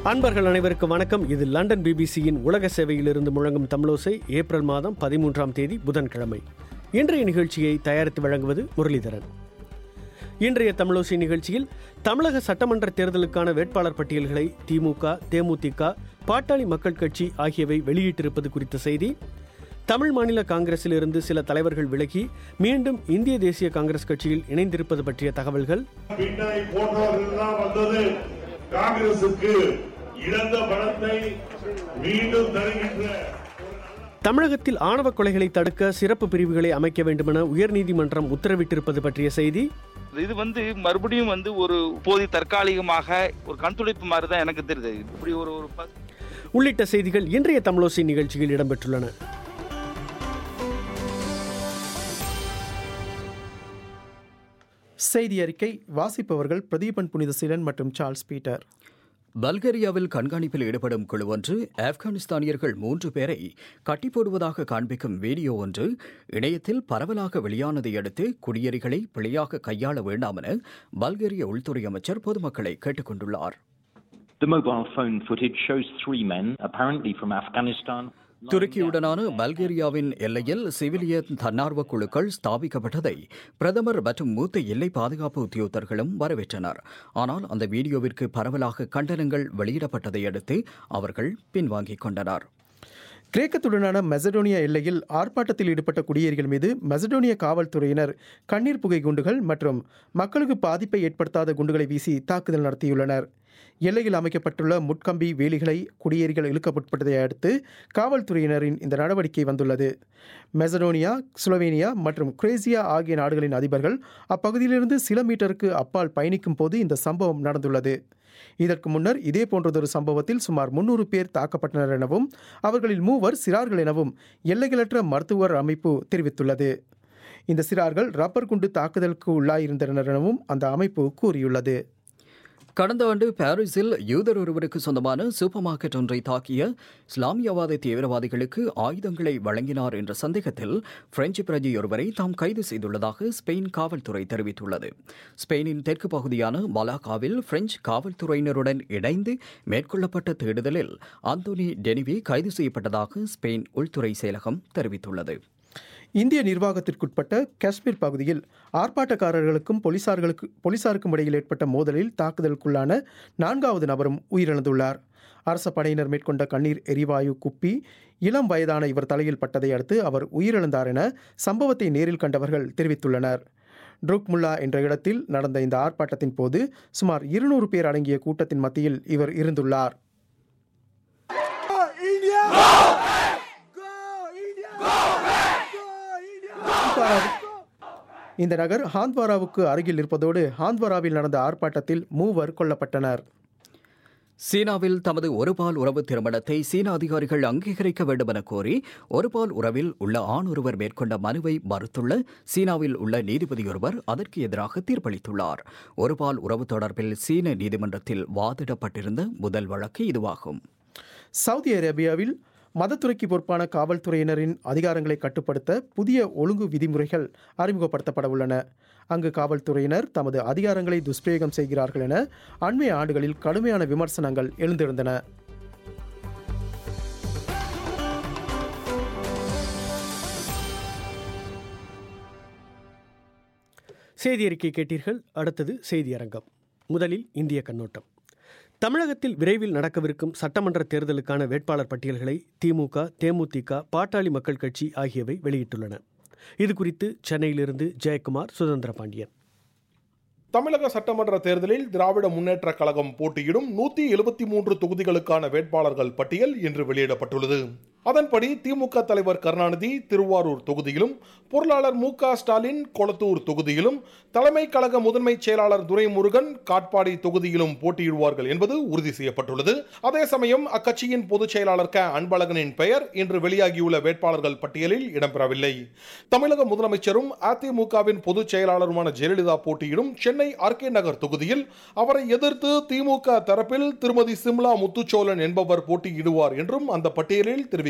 அன்பர்கள் அனைவருக்கும் வணக்கம் இது லண்டன் பிபிசியின் உலக சேவையிலிருந்து முழங்கும் தமிழோசை ஏப்ரல் மாதம் பதிமூன்றாம் தேதி புதன்கிழமை இன்றைய நிகழ்ச்சியை தயாரித்து வழங்குவது முரளிதரன் இன்றைய தமிழோசை நிகழ்ச்சியில் தமிழக சட்டமன்ற தேர்தலுக்கான வேட்பாளர் பட்டியல்களை திமுக தேமுதிக பாட்டாளி மக்கள் கட்சி ஆகியவை வெளியிட்டிருப்பது குறித்த செய்தி தமிழ் மாநில காங்கிரசிலிருந்து சில தலைவர்கள் விலகி மீண்டும் இந்திய தேசிய காங்கிரஸ் கட்சியில் இணைந்திருப்பது பற்றிய தகவல்கள் பின்னாடி போன்றவர்கள் தான் வந்தது காங்கிரசுக்கு இழந்த பலத்தை மீண்டும் தருகின்ற தமிழகத்தில் ஆணவ கொலைகளை தடுக்க சிறப்பு பிரிவுகளை அமைக்க வேண்டுமென உயர்நீதிமன்றம் உத்தரவிட்டிருப்பது பற்றிய செய்தி இது வந்து மறுபடியும் வந்து ஒரு போதி தற்காலிகமாக ஒரு கண்துடைப்பு மாதிரி தான் எனக்கு தெரியுது இப்படி ஒரு ஒரு ப- உள்ளிட்ட செய்திகள் இன்றைய தமிழோசை நிகழ்ச்சியில் இடம்பெற்றுள்ளன செய்தி அறிக்கை வாசிப்பவர்கள் பிரதீபன் புனிதசீலன் மற்றும் சார்ல்ஸ் பீட்டர் பல்கேரியாவில் கண்காணிப்பில் ஈடுபடும் குழு ஒன்று ஆப்கானிஸ்தானியர்கள் மூன்று பேரை கட்டி போடுவதாக காண்பிக்கும் வீடியோ ஒன்று இணையத்தில் பரவலாக வெளியானதை அடுத்து குடியேறிகளை பிழையாக கையாள வேண்டாம் என பல்கேரிய உள்துறை அமைச்சர் பொதுமக்களை கேட்டுக் கொண்டுள்ளார் The mobile phone footage shows three men, apparently from Afghanistan. துருக்கியுடனான பல்கேரியாவின் எல்லையில் சிவிலியன் தன்னார்வ குழுக்கள் ஸ்தாபிக்கப்பட்டதை பிரதமர் மற்றும் மூத்த எல்லை பாதுகாப்பு உத்தியோகத்தர்களும் வரவேற்றனர் ஆனால் அந்த வீடியோவிற்கு பரவலாக கண்டனங்கள் வெளியிடப்பட்டதை அடுத்து அவர்கள் பின்வாங்கிக் கொண்டனர் கிரேக்கத்துடனான மெசடோனியா எல்லையில் ஆர்ப்பாட்டத்தில் ஈடுபட்ட குடியேறிகள் மீது மெசடோனிய காவல்துறையினர் கண்ணீர் புகை குண்டுகள் மற்றும் மக்களுக்கு பாதிப்பை ஏற்படுத்தாத குண்டுகளை வீசி தாக்குதல் நடத்தியுள்ளனர் எல்லையில் அமைக்கப்பட்டுள்ள முட்கம்பி வேலிகளை குடியேறிகள் இழுக்கப்பட்டதை அடுத்து காவல்துறையினரின் இந்த நடவடிக்கை வந்துள்ளது மெசடோனியா ஸ்லோவேனியா மற்றும் குரேசியா ஆகிய நாடுகளின் அதிபர்கள் அப்பகுதியிலிருந்து சில மீட்டருக்கு அப்பால் பயணிக்கும் போது இந்த சம்பவம் நடந்துள்ளது இதற்கு முன்னர் இதே போன்றதொரு சம்பவத்தில் சுமார் முன்னூறு பேர் தாக்கப்பட்டனர் எனவும் அவர்களில் மூவர் சிறார்கள் எனவும் எல்லைகளற்ற மருத்துவர் அமைப்பு தெரிவித்துள்ளது இந்த சிறார்கள் ரப்பர் குண்டு தாக்குதலுக்கு உள்ளாயிருந்தனர் எனவும் அந்த அமைப்பு கூறியுள்ளது கடந்த ஆண்டு பாரிஸில் யூதர் ஒருவருக்கு சொந்தமான சூப்பர் மார்க்கெட் ஒன்றை தாக்கிய இஸ்லாமியவாத தீவிரவாதிகளுக்கு ஆயுதங்களை வழங்கினார் என்ற சந்தேகத்தில் பிரெஞ்சு பிரஜை ஒருவரை தாம் கைது செய்துள்ளதாக ஸ்பெயின் காவல்துறை தெரிவித்துள்ளது ஸ்பெயினின் தெற்கு பகுதியான மலாக்காவில் பிரெஞ்சு காவல்துறையினருடன் இணைந்து மேற்கொள்ளப்பட்ட தேடுதலில் அந்தோனி டெனிவி கைது செய்யப்பட்டதாக ஸ்பெயின் உள்துறை செயலகம் தெரிவித்துள்ளது இந்திய நிர்வாகத்திற்குட்பட்ட காஷ்மீர் பகுதியில் ஆர்ப்பாட்டக்காரர்களுக்கும் போலீசார்களுக்கு போலீசாருக்கும் இடையில் ஏற்பட்ட மோதலில் தாக்குதலுக்குள்ளான நான்காவது நபரும் உயிரிழந்துள்ளார் அரச படையினர் மேற்கொண்ட கண்ணீர் எரிவாயு குப்பி இளம் வயதான இவர் தலையில் பட்டதை அடுத்து அவர் உயிரிழந்தார் என சம்பவத்தை நேரில் கண்டவர்கள் தெரிவித்துள்ளனர் ட்ருக்முல்லா என்ற இடத்தில் நடந்த இந்த ஆர்ப்பாட்டத்தின் போது சுமார் இருநூறு பேர் அடங்கிய கூட்டத்தின் மத்தியில் இவர் இருந்துள்ளார் இந்த நகர் ஹாந்த்வாராவுக்கு அருகில் இருப்பதோடு ஹாந்த்வாராவில் நடந்த ஆர்ப்பாட்டத்தில் மூவர் கொல்லப்பட்டனர் சீனாவில் தமது ஒருபால் உறவு திருமணத்தை சீன அதிகாரிகள் அங்கீகரிக்க வேண்டும் என கோரி ஒருபால் உறவில் உள்ள ஆண் ஒருவர் மேற்கொண்ட மனுவை மறுத்துள்ள சீனாவில் உள்ள நீதிபதி ஒருவர் அதற்கு எதிராக தீர்ப்பளித்துள்ளார் ஒருபால் உறவு தொடர்பில் சீன நீதிமன்றத்தில் வாதிடப்பட்டிருந்த முதல் வழக்கு இதுவாகும் சவுதி அரேபியாவில் மதத்துறைக்கு பொறுப்பான காவல்துறையினரின் அதிகாரங்களை கட்டுப்படுத்த புதிய ஒழுங்கு விதிமுறைகள் அறிமுகப்படுத்தப்பட உள்ளன அங்கு காவல்துறையினர் தமது அதிகாரங்களை துஷ்பிரயோகம் செய்கிறார்கள் என அண்மைய ஆண்டுகளில் கடுமையான விமர்சனங்கள் எழுந்திருந்தன செய்தி அறிக்கை கேட்டீர்கள் அடுத்தது செய்தி அரங்கம் முதலில் இந்திய கண்ணோட்டம் தமிழகத்தில் விரைவில் நடக்கவிருக்கும் சட்டமன்ற தேர்தலுக்கான வேட்பாளர் பட்டியல்களை திமுக தேமுதிக பாட்டாளி மக்கள் கட்சி ஆகியவை வெளியிட்டுள்ளன இது குறித்து சென்னையிலிருந்து ஜெயக்குமார் சுதந்திர பாண்டியன் தமிழக சட்டமன்ற தேர்தலில் திராவிட முன்னேற்ற கழகம் போட்டியிடும் நூத்தி எழுபத்தி மூன்று தொகுதிகளுக்கான வேட்பாளர்கள் பட்டியல் இன்று வெளியிடப்பட்டுள்ளது அதன்படி திமுக தலைவர் கருணாநிதி திருவாரூர் தொகுதியிலும் பொருளாளர் மு க ஸ்டாலின் கொளத்தூர் தொகுதியிலும் தலைமை கழக முதன்மை செயலாளர் துரைமுருகன் காட்பாடி தொகுதியிலும் போட்டியிடுவார்கள் என்பது உறுதி செய்யப்பட்டுள்ளது அதே சமயம் அக்கட்சியின் பொதுச் செயலாளர் க அன்பழகனின் பெயர் இன்று வெளியாகியுள்ள வேட்பாளர்கள் பட்டியலில் இடம்பெறவில்லை தமிழக முதலமைச்சரும் அதிமுகவின் பொதுச் செயலாளருமான ஜெயலலிதா போட்டியிடும் சென்னை ஆர்கே நகர் தொகுதியில் அவரை எதிர்த்து திமுக தரப்பில் திருமதி சிம்லா முத்துச்சோழன் என்பவர் போட்டியிடுவார் என்றும் அந்த பட்டியலில் தெரிவிக்கப்பட்டுள்ளது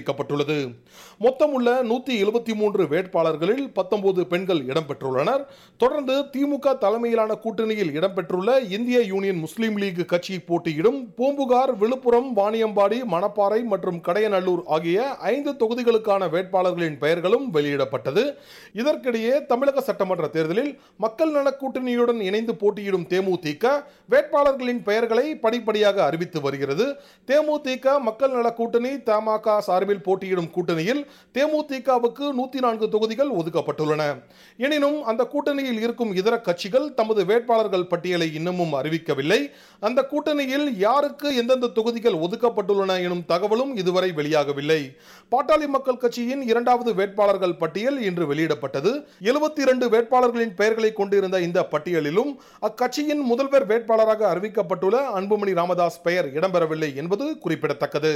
தெரிவிக்கப்பட்டுள்ளது மொத்தமுள்ள நூத்தி எழுபத்தி மூன்று வேட்பாளர்களில் பத்தொன்பது பெண்கள் இடம்பெற்றுள்ளனர் தொடர்ந்து திமுக தலைமையிலான கூட்டணியில் இடம்பெற்றுள்ள இந்திய யூனியன் முஸ்லீம் லீக் கட்சி போட்டியிடும் பூம்புகார் விழுப்புரம் வாணியம்பாடி மணப்பாறை மற்றும் கடையநல்லூர் ஆகிய ஐந்து தொகுதிகளுக்கான வேட்பாளர்களின் பெயர்களும் வெளியிடப்பட்டது இதற்கிடையே தமிழக சட்டமன்ற தேர்தலில் மக்கள் நல கூட்டணியுடன் இணைந்து போட்டியிடும் தேமுதிக வேட்பாளர்களின் பெயர்களை படிப்படியாக அறிவித்து வருகிறது தேமுதிக மக்கள் நல கூட்டணி தமாக சார்பில் போட்டியிடும் கூட்டணியில் தேமுதிகவுக்கு நூத்தி நான்கு தொகுதிகள் ஒதுக்கப்பட்டுள்ளன எனினும் அந்த கூட்டணியில் இருக்கும் இதர கட்சிகள் தமது வேட்பாளர்கள் பட்டியலை இன்னமும் அறிவிக்கவில்லை அந்த கூட்டணியில் யாருக்கு எந்தெந்த தொகுதிகள் ஒதுக்கப்பட்டுள்ளன எனும் தகவலும் இதுவரை வெளியாகவில்லை பாட்டாளி மக்கள் கட்சியின் இரண்டாவது வேட்பாளர்கள் பட்டியல் இன்று வெளியிடப்பட்டது எழுபத்தி இரண்டு வேட்பாளர்களின் பெயர்களை கொண்டிருந்த இந்த பட்டியலிலும் அக்கட்சியின் முதல்வர் வேட்பாளராக அறிவிக்கப்பட்டுள்ள அன்புமணி ராமதாஸ் பெயர் இடம்பெறவில்லை என்பது குறிப்பிடத்தக்கது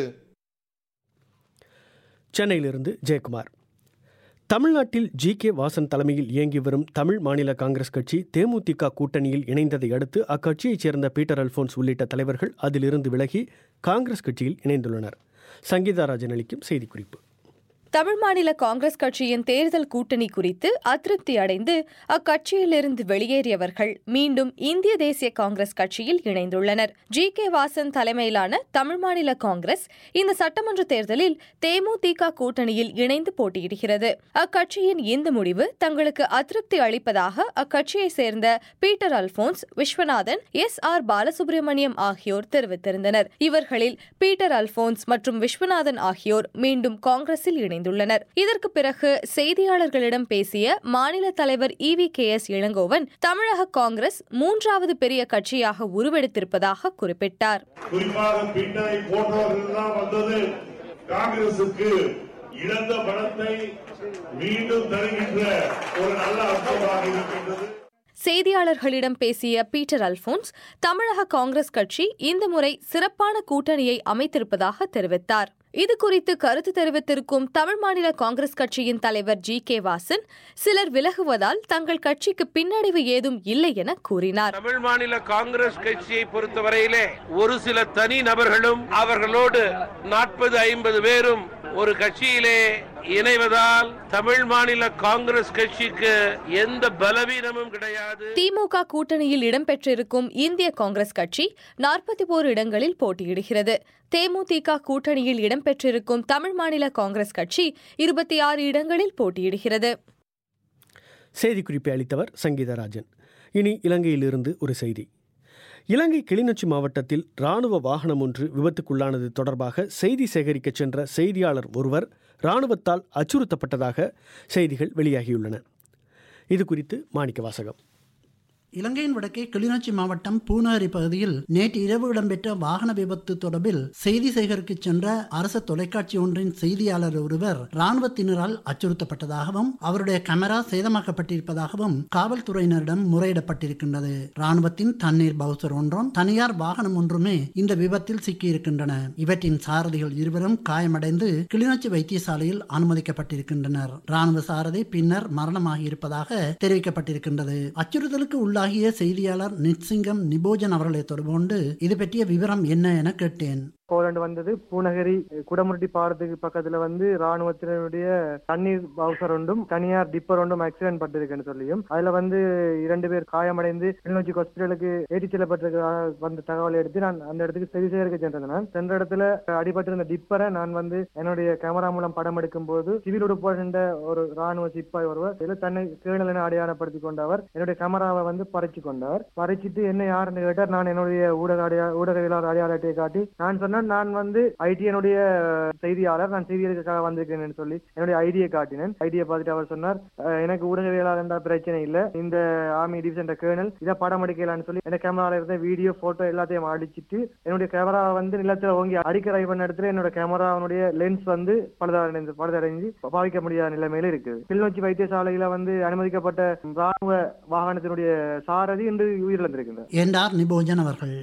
சென்னையிலிருந்து ஜெயக்குமார் தமிழ்நாட்டில் ஜி கே வாசன் தலைமையில் இயங்கி வரும் தமிழ் மாநில காங்கிரஸ் கட்சி தேமுதிக கூட்டணியில் இணைந்ததை அடுத்து அக்கட்சியைச் சேர்ந்த பீட்டர் அல்போன்ஸ் உள்ளிட்ட தலைவர்கள் அதிலிருந்து விலகி காங்கிரஸ் கட்சியில் இணைந்துள்ளனர் சங்கீதா ராஜன் அளிக்கும் செய்திக்குறிப்பு தமிழ் மாநில காங்கிரஸ் கட்சியின் தேர்தல் கூட்டணி குறித்து அதிருப்தி அடைந்து அக்கட்சியிலிருந்து வெளியேறியவர்கள் மீண்டும் இந்திய தேசிய காங்கிரஸ் கட்சியில் இணைந்துள்ளனர் ஜி கே வாசன் தலைமையிலான தமிழ் மாநில காங்கிரஸ் இந்த சட்டமன்ற தேர்தலில் தேமுதிக கூட்டணியில் இணைந்து போட்டியிடுகிறது அக்கட்சியின் இந்த முடிவு தங்களுக்கு அதிருப்தி அளிப்பதாக அக்கட்சியைச் சேர்ந்த Peter Alphonse Viswanathan S R Balasubramaniam ஆகியோர் தெரிவித்திருந்தனர் இவர்களில் பீட்டர் அல்போன்ஸ் மற்றும் விஸ்வநாதன் ஆகியோர் மீண்டும் காங்கிரஸில் இணைந்துள்ளனர் இதற்கு பிறகு செய்தியாளர்களிடம் பேசிய மாநில தலைவர் இவி கே எஸ் இளங்கோவன் தமிழக காங்கிரஸ் மூன்றாவது பெரிய கட்சியாக உருவெடுத்திருப்பதாக குறிப்பிட்டார் குறிப்பாக பின்னணி போன்றவர்கள் தான் வந்தது காங்கிரசுக்கு இழந்த பலத்தை மீண்டும் தருகின்ற ஒரு நல்ல அம்சமாக இருக்கின்றது செய்தியாளர்களிடம் பேசிய பீட்டர் அல்போன்ஸ் தமிழக காங்கிரஸ் கட்சி இந்த முறை சிறப்பான கூட்டணியை அமைத்திருப்பதாக தெரிவித்தார் இது குறித்து கருத்து தெரிவித்திருக்கும் தமிழ் மாநில காங்கிரஸ் கட்சியின் தலைவர் ஜி கே வாசன் சிலர் விலகுவதால் தங்கள் கட்சிக்கு பின்னடைவு ஏதும் இல்லை என கூறினார் தமிழ் மாநில காங்கிரஸ் கட்சியை பொறுத்தவரையிலே ஒரு சில தனி நபர்களும் அவர்களோடு நாற்பது ஐம்பது பேரும் ஒரு கட்சியிலே இணைவதால் தமிழ் மாநில காங்கிரஸ் கட்சிக்கு எந்த பலவீனமும் கிடையாது திமுக கூட்டணியில் இடம்பெற்றிருக்கும் இந்திய காங்கிரஸ் கட்சி நாற்பத்தி ஓரு இடங்களில் போட்டியிடுகிறது தேமுதிக கூட்டணியில் இடம்பெற்றிருக்கும் தமிழ் மாநில காங்கிரஸ் கட்சி இருபத்தி ஆறு இடங்களில் போட்டியிடுகிறது செய்திக்குறிப்பை அளித்தவர் சங்கீதராஜன் இனி இலங்கையிலிருந்து ஒரு செய்தி இலங்கை கிளிநொச்சி மாவட்டத்தில் ராணுவ வாகனம் ஒன்று விபத்துக்குள்ளானது தொடர்பாக செய்தி சேகரிக்கச் சென்ற செய்தியாளர் ஒருவர் ராணுவத்தால் அச்சுறுத்தப்பட்டதாக செய்திகள் வெளியாகியுள்ளன இது குறித்து மாணிக்க வாசகம் இலங்கையின் வடக்கே கிளிநொச்சி மாவட்டம் பூனாரி பகுதியில் நேற்று இரவு இடம்பெற்ற வாகன விபத்து தொடர்பில் செய்தி சேகரிக்க சென்ற அரசு தொலைக்காட்சி ஒன்றின் செய்தியாளர் ஒருவர் ராணுவத்தினரால் அச்சுறுத்தப்பட்டதாகவும் அவருடைய கேமரா சேதமாக்கப்பட்டிருப்பதாகவும் காவல்துறையினரிடம் முறையிடப்பட்டிருக்கின்றது ராணுவத்தின் தண்ணீர் பவுசர் ஒன்றும் தனியார் வாகனம் ஒன்றுமே இந்த விபத்தில் சிக்கியிருக்கின்றன இவற்றின் சாரதிகள் இருவரும் காயமடைந்து கிளிநொச்சி வைத்தியசாலையில் அனுமதிக்கப்பட்டிருக்கின்றனர் ராணுவ சாரதி பின்னர் மரணமாகி இருப்பதாக தெரிவிக்கப்பட்டிருக்கின்றது அச்சுறுத்தலுக்கு உள்ள உள்ளாகிய செய்தியாளர் நிட்சிங்கம் நிபோஜன் அவர்களை தொடர்பு கொண்டு இது பற்றிய விவரம் என்ன என கேட்டேன் போலந்து வந்தது பூநகரி குடமுருட்டி பாலத்துக்கு பக்கத்துல வந்து ராணுவத்தினருடைய தண்ணீர் பவுசர் ஒன்றும் தனியார் டிப்பர் ஒன்றும் ஆக்சிடென்ட் பட்டிருக்குன்னு சொல்லியும் அதுல வந்து இரண்டு பேர் காயமடைந்து கிளிநொச்சி ஹாஸ்பிட்டலுக்கு ஏற்றி செல்லப்பட்டிருக்க வந்த தகவலை எடுத்து நான் அந்த இடத்துக்கு சரி சேகரிக்க சென்றேன் நான் சென்ற இடத்துல அடிபட்டிருந்த டிப்பரை நான் வந்து என்னுடைய கேமரா மூலம் படம் எடுக்கும் போது சிவில் உடுப்பாண்ட ஒரு ராணுவ சிப்பாய் ஒருவர் இதில் தன்னை கேணல் என அடையாளப்படுத்தி கொண்டவர் என்னுடைய கேமராவை வந்து பறிச்சு கொண்டவர் பறிச்சிட்டு என்ன யாருன்னு கேட்டார் நான் என்னுடைய ஊடக அடையா ஊடகவியலாளர் அடையாள அட்டையை காட்டி நான் சொன்ன நான் வந்து ஐடியனுடைய செய்தியாளர் நான் செய்திகளுக்காக வந்திருக்கேன் சொல்லி என்னுடைய ஐடியை காட்டினேன் ஐடியை பார்த்துட்டு அவர் சொன்னார் எனக்கு ஊடகவியலாளர் பிரச்சனை இல்ல இந்த ஆர்மி டிவிஷன் கேர்னல் இதை படம் எடுக்கலான்னு சொல்லி என் கேமரால இருந்த வீடியோ போட்டோ எல்லாத்தையும் அடிச்சிட்டு என்னுடைய கேமரா வந்து நிலத்துல ஓங்கி அடிக்க ரை பண்ண இடத்துல என்னோட கேமராவுடைய லென்ஸ் வந்து பழுதடைந்து பழுதடைஞ்சு பாவிக்க முடியாத நிலைமையில இருக்கு கிளிநொச்சி வைத்தியசாலையில வந்து அனுமதிக்கப்பட்ட ராணுவ வாகனத்தினுடைய சாரதி இன்று உயிரிழந்திருக்கின்றார் என்றார் நிபோஜன் அவர்கள்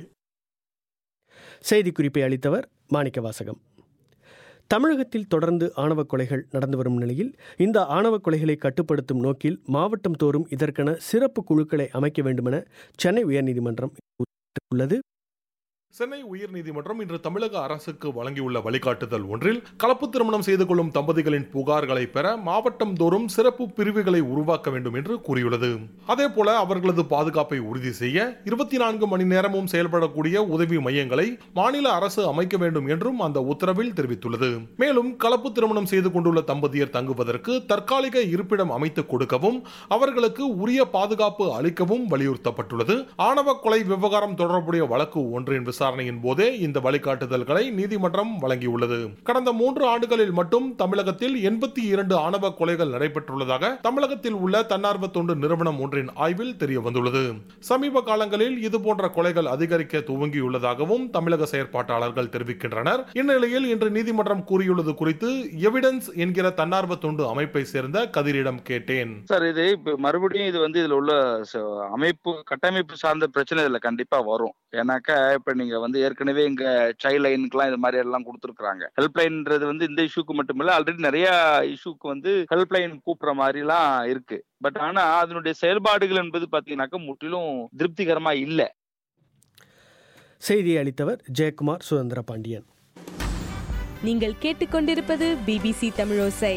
செய்திக்குறிப்பை அளித்தவர் மாணிக்க வாசகம் தமிழகத்தில் தொடர்ந்து ஆணவக் கொலைகள் நடந்து வரும் நிலையில் இந்த ஆணவக் கொலைகளை கட்டுப்படுத்தும் நோக்கில் மாவட்டம் தோறும் இதற்கென சிறப்பு குழுக்களை அமைக்க வேண்டுமென சென்னை உயர்நீதிமன்றம் உள்ளது சென்னை உயர்நீதிமன்றம் இன்று தமிழக அரசுக்கு வழங்கியுள்ள வழிகாட்டுதல் ஒன்றில் கலப்பு திருமணம் செய்து கொள்ளும் தம்பதிகளின் புகார்களை பெற மாவட்டம் தோறும் சிறப்பு பிரிவுகளை உருவாக்க வேண்டும் என்று கூறியுள்ளது அதேபோல அவர்களது பாதுகாப்பை உறுதி செய்ய இருபத்தி நான்கு மணி நேரமும் செயல்படக்கூடிய உதவி மையங்களை மாநில அரசு அமைக்க வேண்டும் என்றும் அந்த உத்தரவில் தெரிவித்துள்ளது மேலும் கலப்பு திருமணம் செய்து கொண்டுள்ள தம்பதியர் தங்குவதற்கு தற்காலிக இருப்பிடம் அமைத்துக் கொடுக்கவும் அவர்களுக்கு உரிய பாதுகாப்பு அளிக்கவும் வலியுறுத்தப்பட்டுள்ளது ஆணவ கொலை விவகாரம் தொடர்புடைய வழக்கு ஒன்றின் விசாரணையின் போதே இந்த வழிகாட்டுதல்களை நீதிமன்றம் வழங்கியுள்ளது கடந்த மூன்று ஆண்டுகளில் மட்டும் தமிழகத்தில் எண்பத்தி இரண்டு ஆணவ கொலைகள் நடைபெற்றுள்ளதாக தமிழகத்தில் உள்ள தன்னார்வ தொண்டு நிறுவனம் ஒன்றின் ஆய்வில் தெரிய வந்துள்ளது சமீப காலங்களில் இதுபோன்ற கொலைகள் அதிகரிக்க துவங்கியுள்ளதாகவும் தமிழக செயற்பாட்டாளர்கள் தெரிவிக்கின்றனர் இந்நிலையில் இன்று நீதிமன்றம் கூறியுள்ளது குறித்து எவிடன்ஸ் என்கிற தன்னார்வ தொண்டு அமைப்பை சேர்ந்த கதிரிடம் கேட்டேன் சார் இது இப்ப மறுபடியும் இது வந்து இதுல உள்ள ச- அமைப்பு கட்டமைப்பு சார்ந்த பிரச்சனை இதுல கண்டிப்பா வரும் ஏன்னாக்கா இப்ப நீங்க வந்து ஏற்கனவே இங்க சைல்ட் லைனுக்குலாம் இது மாதிரி எல்லாம் கொடுத்துருக்காங்க ஹெல்ப் லைன்ன்றது வந்து இந்த இஷ்யூக்கு மட்டும் இல்ல ஆல்ரெடி நிறைய இஷ்யூக்கு வந்து ஹெல்ப் லைன் கூப்பிடுற மாதிரிலாம் இருக்கு பட் ஆனா அதனுடைய செயல்பாடுகள் என்பது பாத்தீங்கன்னாக்கா முற்றிலும் திருப்திகரமா இல்ல செய்தியை அளித்தவர் ஜெயக்குமார் சுதந்திர பாண்டியன் நீங்கள் கேட்டுக்கொண்டிருப்பது பிபிசி தமிழோசை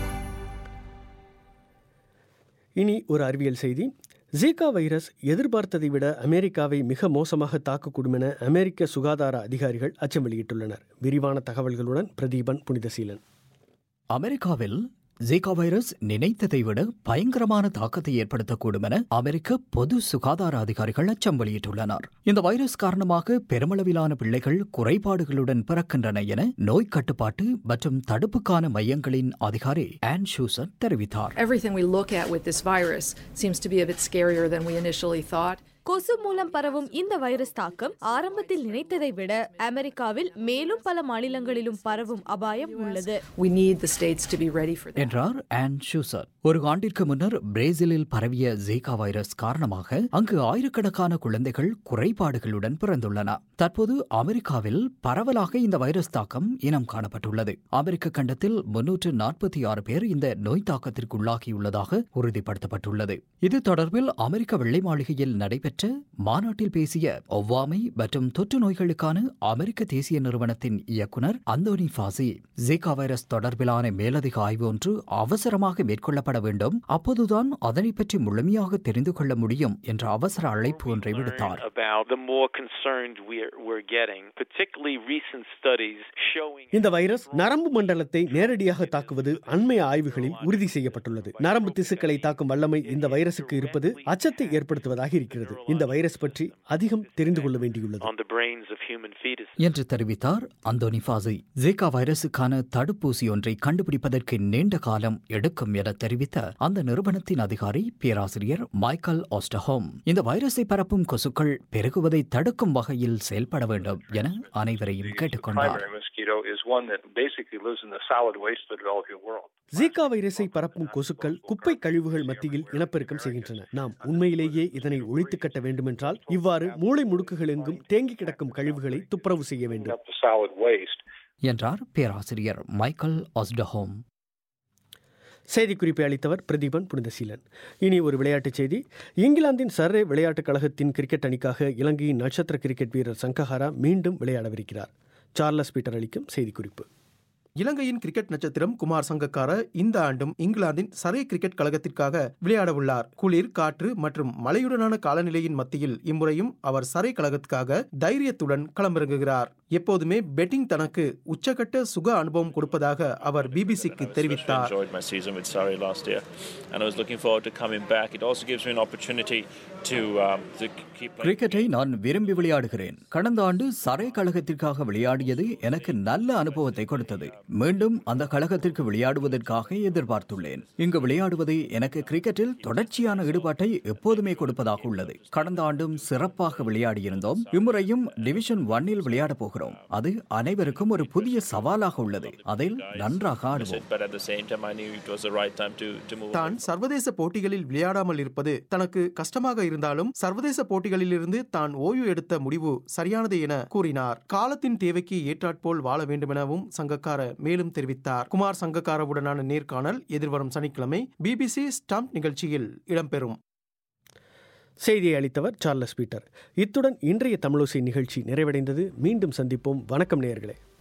இனி ஒரு அறிவியல் செய்தி ஜீகா வைரஸ் எதிர்பார்த்ததை விட அமெரிக்காவை மிக மோசமாக தாக்கக்கூடும் என அமெரிக்க சுகாதார அதிகாரிகள் அச்சம் வெளியிட்டுள்ளனர் விரிவான தகவல்களுடன் பிரதீபன் புனிதசீலன் அமெரிக்காவில் ஜீகா வைரஸ் நினைத்ததை விட பயங்கரமான தாக்கத்தை ஏற்படுத்தக்கூடும் என அமெரிக்க பொது சுகாதார அதிகாரிகள் அச்சம் வெளியிட்டுள்ளனர் இந்த வைரஸ் காரணமாக பெருமளவிலான பிள்ளைகள் குறைபாடுகளுடன் பிறக்கின்றன என நோய் கட்டுப்பாட்டு மற்றும் தடுப்புக்கான மையங்களின் அதிகாரி ஆன் ஷூசர் தெரிவித்தார் Everything we look at with this virus seems to be a bit scarier than we initially thought. கொசு மூலம் பரவும் இந்த வைரஸ் தாக்கம் ஆரம்பத்தில் நினைத்ததை விட அமெரிக்காவில் மேலும் பல மாநிலங்களிலும் பரவும் அபாயம் உள்ளது We need the states to be ready for that. என்றார் ஆன் ஷூசர் ஒரு ஆண்டிற்கு முன்னர் பிரேசிலில் பரவிய ஜீகா வைரஸ் காரணமாக அங்கு ஆயிரக்கணக்கான குழந்தைகள் குறைபாடுகளுடன் பிறந்துள்ளன தற்போது அமெரிக்காவில் பரவலாக இந்த வைரஸ் தாக்கம் இனம் காணப்பட்டுள்ளது அமெரிக்க கண்டத்தில் முன்னூற்று நாற்பத்தி ஆறு பேர் இந்த நோய் தாக்கத்திற்குள்ளாகியுள்ளதாக உறுதிப்படுத்தப்பட்டுள்ளது இது தொடர்பில் அமெரிக்க வெள்ளை மாளிகையில் நடைபெற்ற மாநாட்டில் பேசிய ஒவ்வாமை மற்றும் தொற்று நோய்களுக்கான அமெரிக்க தேசிய நிறுவனத்தின் இயக்குனர் அந்தோனி ஃபாசி ஜீகா வைரஸ் தொடர்பிலான மேலதிக ஆய்வு ஒன்று அவசரமாக மேற்கொள்ளப்பட வேண்டும் அப்போதுதான் அதனை பற்றி முழுமையாக தெரிந்து கொள்ள முடியும் என்ற அவசர அழைப்பு ஒன்றை விடுத்தார் about the more concerned we're, we're getting, particularly recent studies showing. இந்த வைரஸ் நரம்பு மண்டலத்தை நேரடியாக தாக்குவது அண்மைய ஆய்வுகளில் உறுதி செய்யப்பட்டுள்ளது நரம்பு திசுக்களை தாக்கும் வல்லமை இந்த வைரசுக்கு இருப்பது அச்சத்தை ஏற்படுத்துவதாக இருக்கிறது இந்த வைரஸ் பற்றி அதிகம் தெரிந்து கொள்ள வேண்டியுள்ளது on the brains of human fetuses. என்று தெரிவித்தார் அந்தோனி ஃபாசி ஜிகா வைரசுக்கான தடுப்பூசி ஒன்றை கண்டுபிடிப்பதற்கு நீண்ட காலம் எடுக்கும் என தெரிவித்த அந்த நிறுவனத்தின் அதிகாரி பேராசிரியர் மைக்கேல் ஆஸ்டஹோம் இந்த வைரஸை பரப்பும் கொசுக்கள் பெருகுவதை தடுக்கும் வகையில் செயல்பட வேண்டும் என அனைவரையும் கேட்டுக்கொண்டார் primary mosquito is one that basically lives in the solid waste of the developing world. Zika வைரஸை பரப்பும் கொசுக்கள் குப்பை கழிவுகள் மத்தியில் இனப்பெருக்கம் செய்கின்றன நாம் உண்மையிலேயே இதனை ஒழித்து கட்ட வேண்டுமென்றால் இவ்வாறு மூளை முடுக்குகள் எங்கும் தேங்கி கிடக்கும் கழிவுகளை துப்புரவு செய்ய வேண்டும் Up the solid waste. என்றார் பேராசிரியர் மைக்கேல் ஆஸ்டஹோம் செய்திக்குறிப்பை அளித்தவர் பிரதீபன் புனிதசீலன் இனி ஒரு விளையாட்டுச் செய்தி இங்கிலாந்தின் சர்ரே விளையாட்டுக் கழகத்தின் கிரிக்கெட் அணிக்காக இலங்கையின் நட்சத்திர கிரிக்கெட் வீரர் சங்கஹாரா மீண்டும் விளையாடவிருக்கிறார் சார்லஸ் பீட்டர் அளிக்கும் செய்திக்குறிப்பு இலங்கையின் கிரிக்கெட் நட்சத்திரம் குமார் சங்கக்கார இந்த ஆண்டும் இங்கிலாந்தின் சரே கிரிக்கெட் கழகத்திற்காக விளையாட உள்ளார் குளிர் காற்று மற்றும் மழையுடனான காலநிலையின் மத்தியில் இம்முறையும் அவர் சரே கழகத்துக்காக தைரியத்துடன் களமிறங்குகிறார் எப்போதுமே பெட்டிங் தனக்கு உச்சகட்ட சுக அனுபவம் கொடுப்பதாக அவர் பிபிசிக்கு தெரிவித்தார் enjoyed my season with Surrey last year, and I was looking forward to coming back. It also gives me an opportunity to um, to keep playing. கிரிக்கெட்டை நான் விரும்பி விளையாடுகிறேன் கடந்த ஆண்டு சரை கழகத்திற்காக விளையாடியது எனக்கு நல்ல அனுபவத்தை கொடுத்தது மீண்டும் அந்த கழகத்திற்கு விளையாடுவதற்காக எதிர்பார்த்துள்ளேன் இங்கு விளையாடுவது எனக்கு கிரிக்கெட்டில் தொடர்ச்சியான ஈடுபாட்டை எப்போதுமே கொடுப்பதாக உள்ளது கடந்த ஆண்டும் சிறப்பாக விளையாடியிருந்தோம் இம்முறையும் டிவிஷன் ஒன்னில் விளையாடப் போகிறோம் அது அனைவருக்கும் ஒரு புதிய சவாலாக உள்ளது அதில் நன்றாக ஆடுவோம் But at the same time, I knew it was the right time to, to move. தான் சர்வதேச போட்டிகளில் விளையாடாமல் இருப்பது தனக்கு கஷ்டமாக இருந்தாலும் சர்வதேச போட்டிகளிலிருந்து தான் ஓய்வு எடுத்த முடிவு சரியானது என கூறினார் காலத்தின் தேவைக்கு ஏற்றாற்போல் வாழ வேண்டுமெனவும் சங்கக்கார மேலும் தெரிவித்தார் குமார் சங்கக்காரவுடனான நேர்காணல் எதிர்வரும் சனிக்கிழமை பிபிசி ஸ்டம்ப் நிகழ்ச்சியில் இடம்பெறும் செய்தியை அளித்தவர் சார்லஸ் பீட்டர் இத்துடன் இன்றைய தமிழோசை நிகழ்ச்சி நிறைவடைந்தது மீண்டும் சந்திப்போம் வணக்கம் நேயர்களே